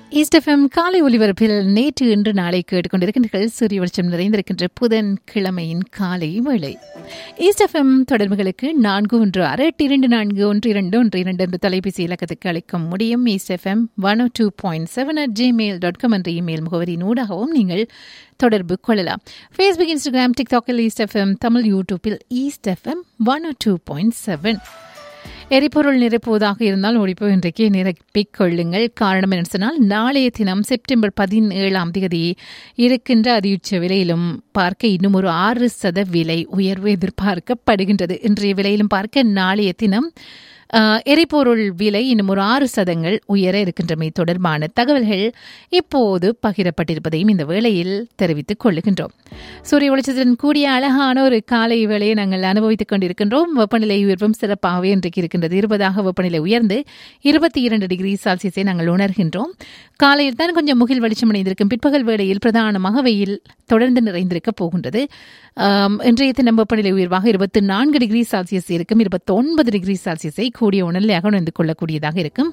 east FM காலை ஒலிபரப்பில் நேற்று இன்று நாளை கேட்டுக்கொண்டிருக்கின்றீர்கள் சூரிய வெளிச்சம் நிறைந்திருக்கின்ற புதன் கிழமையின் காலை வேளை ஈஸ்ட் எஃப்எம் தொடர்புகளுக்கு நான்கு ஒன்று ஆறு எட்டு இரண்டு நான்கு ஒன்று இரண்டு ஒன்று இரண்டு என்ற தொலைபேசி இலக்கத்துக்கு அழைக்க முடியும் East FM one two point seven at Gmail dot com என்ற இமெயில் முகவரியின் ஊடாகவும் நீங்கள் தொடர்பு கொள்ளலாம் ஃபேஸ்புக் இன்ஸ்டாகிராம் டிக்டாக்கில் ஈஸ்ட் எஃப்எம் தமிழ் யூடியூப்பில் East FM one two point seven எரிபொருள் நிரப்புவதாக இருந்தால் ஒழிப்பு இன்றைக்கு நிரப்பிக் கொள்ளுங்கள் காரணம் என்ன சொன்னால் நாளைய தினம் செப்டம்பர் பதினேழாம் தேதி இருக்கின்ற அதியுச்ச விலையிலும் பார்க்க இன்னும் ஒரு ஆறு சத விலை உயர்வு எதிர்பார்க்கப்படுகின்றது இன்றைய விலையிலும் பார்க்க நாளைய தினம் எரிபொருள் விலை இன்னும் ஒரு ஆறு சதங்கள் உயர இருக்கின்றமை தொடர்பான தகவல்கள் இப்போது பகிரப்பட்டிருப்பதையும் இந்த வேளையில் தெரிவித்துக் கொள்ளுகின்றோம் சூரிய வெளிச்சத்துடன் கூடிய அழகான ஒரு காலை வேளையை நாங்கள் அனுபவித்துக் கொண்டிருக்கின்றோம் வெப்பநிலை உயர்வும் சிறப்பாகவே இன்றைக்கு இருக்கின்றது இருபதாக வெப்பநிலை உயர்ந்து இருபத்தி இரண்டு டிகிரி செல்சியஸை நாங்கள் உணர்கின்றோம் காலையில் தான் கொஞ்சம் முகில் வெளிச்சம் அடைந்திருக்கும் பிற்பகல் வேளையில் பிரதானமாக வெயில் தொடர்ந்து நிறைந்திருக்க போகின்றது இன்றைய தினம் வெப்பநிலை உயர்வாக இருபத்தி நான்கு டிகிரி செல்சியஸ் இருக்கும் இருபத்தி ஒன்பது டிகிரி செல்சியஸை கூடிய உணர்நிலையாக உணர்ந்து கொள்ளக்கூடியதாக இருக்கும்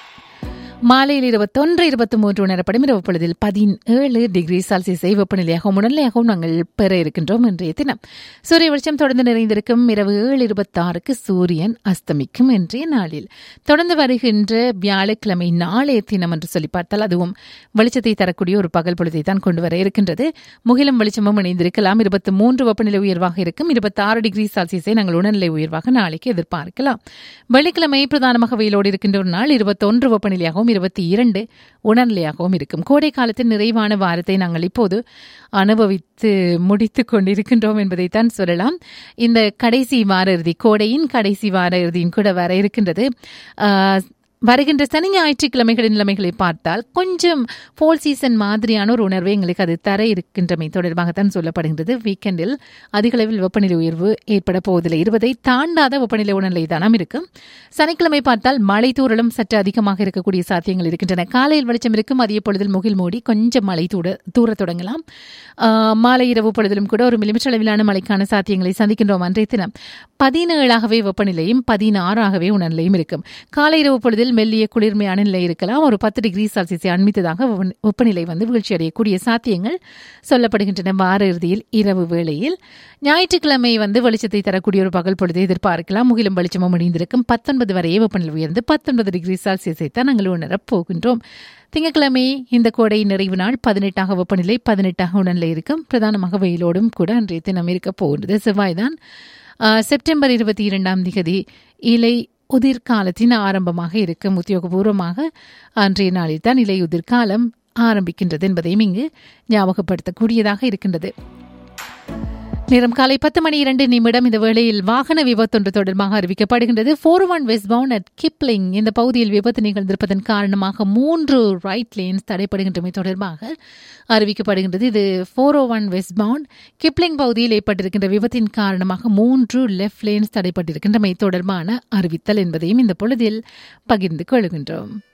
மாலையில் இருபத்தொன்று இருபத்தி மூன்று உணரப்படும் இரவு பொழுதில் பதினேழு டிகிரி செல்சியஸை வெப்பநிலையாகவும் உடல்நிலையாகவும் நாங்கள் பெற இருக்கின்றோம் இன்றைய தினம் சூரிய வெளிச்சம் தொடர்ந்து நிறைந்திருக்கும் இரவு ஏழு இருபத்தாறுக்கு சூரியன் அஸ்தமிக்கும் இன்றைய நாளில் தொடர்ந்து வருகின்ற வியாழக்கிழமை நாளைய தினம் என்று சொல்லி பார்த்தால் அதுவும் வெளிச்சத்தை தரக்கூடிய ஒரு பகல் பொழுதை தான் கொண்டு வர இருக்கின்றது முகிலும் வெளிச்சமும் இணைந்திருக்கலாம் இருபத்தி மூன்று வெப்பநிலை உயர்வாக இருக்கும் இருபத்தி ஆறு டிகிரி செல்சியஸை நாங்கள் உடல்நிலை உயர்வாக நாளைக்கு எதிர்பார்க்கலாம் வெள்ளிக்கிழமை பிரதானமாக வெயிலோடு இருக்கின்ற ஒரு நாள் இருபத்தொன்று வெப்பநிலையாகவும் வெப்பநிலையாகவும் இருபத்தி இரண்டு உணர்நிலையாகவும் இருக்கும் கோடை காலத்தின் நிறைவான வாரத்தை நாங்கள் இப்போது அனுபவித்து முடித்து கொண்டிருக்கின்றோம் என்பதைத்தான் சொல்லலாம் இந்த கடைசி வார இறுதி கோடையின் கடைசி வார இறுதியும் கூட வர இருக்கின்றது வருகின்ற சனி ஞாயிற்றுக்கிழமைகளின் நிலைமைகளை பார்த்தால் கொஞ்சம் போல் சீசன் மாதிரியான ஒரு உணர்வை எங்களுக்கு அது தர இருக்கின்றமை தொடர்பாகத்தான் சொல்லப்படுகின்றது வீக்கெண்டில் அதிகளவில் வெப்பநிலை உயர்வு ஏற்பட போவதில்லை இருபதை தாண்டாத வெப்பநிலை உணர்நிலை தானம் இருக்கும் சனிக்கிழமை பார்த்தால் மழை தூரலும் சற்று அதிகமாக இருக்கக்கூடிய சாத்தியங்கள் இருக்கின்றன காலையில் வெளிச்சம் இருக்கும் அதிக பொழுதில் முகில் மூடி கொஞ்சம் மழை தூட தூர தொடங்கலாம் மாலை இரவு பொழுதிலும் கூட ஒரு மில்லிமீட்டர் அளவிலான மழைக்கான சாத்தியங்களை சந்திக்கின்றோம் அன்றைய தினம் பதினேழாகவே வெப்பநிலையும் பதினாறாகவே உணர்நிலையும் இருக்கும் காலை இரவு பொழுதில் பொழுதில் மெல்லிய குளிர்மையான நிலை இருக்கலாம் ஒரு பத்து டிகிரி செல்சியஸை அண்மித்ததாக வெப்பநிலை வந்து வீழ்ச்சி அடையக்கூடிய சாத்தியங்கள் சொல்லப்படுகின்றன வார இறுதியில் இரவு வேளையில் ஞாயிற்றுக்கிழமை வந்து வெளிச்சத்தை தரக்கூடிய ஒரு பகல் பொழுதை எதிர்பார்க்கலாம் முகிலும் வெளிச்சமும் இணைந்திருக்கும் பத்தொன்பது வரையே வெப்பநிலை உயர்ந்து பத்தொன்பது டிகிரி செல்சியஸை தான் நாங்கள் உணரப் போகின்றோம் திங்கட்கிழமை இந்த கோடை நிறைவு நாள் பதினெட்டாக வெப்பநிலை பதினெட்டாக உணர்நிலை இருக்கும் பிரதானமாக வெயிலோடும் கூட அன்றைய தினம் இருக்க போகின்றது செவ்வாய்தான் செப்டம்பர் இருபத்தி இரண்டாம் திகதி இலை உதிர்காலத்தின் ஆரம்பமாக இருக்கும் உத்தியோகபூர்வமாக அன்றைய நாளில் தான் இலை உதிர்காலம் ஆரம்பிக்கின்றது என்பதையும் இங்கு ஞாபகப்படுத்தக்கூடியதாக இருக்கின்றது நேரம் காலை பத்து மணி இரண்டு நிமிடம் இந்த வேளையில் வாகன விபத்தொன்று தொடர்பாக அறிவிக்கப்படுகின்றது four one West Bowen at Kipling இந்த பகுதியில் விபத்து நிகழ்ந்திருப்பதன் காரணமாக மூன்று ரைட் லேன்ஸ் தடைப்படுகின்றமை தொடர்பாக அறிவிக்கப்படுகின்றது இது four O one West Bowen Kipling பகுதியில் ஏற்பட்டிருக்கின்ற விபத்தின் காரணமாக மூன்று லெஃப்ட் லேன்ஸ் தடைப்பட்டிருக்கின்றமை தொடர்பான அறிவித்தல் என்பதையும் இந்த பொழுதில் பகிர்ந்து கொள்கின்றோம்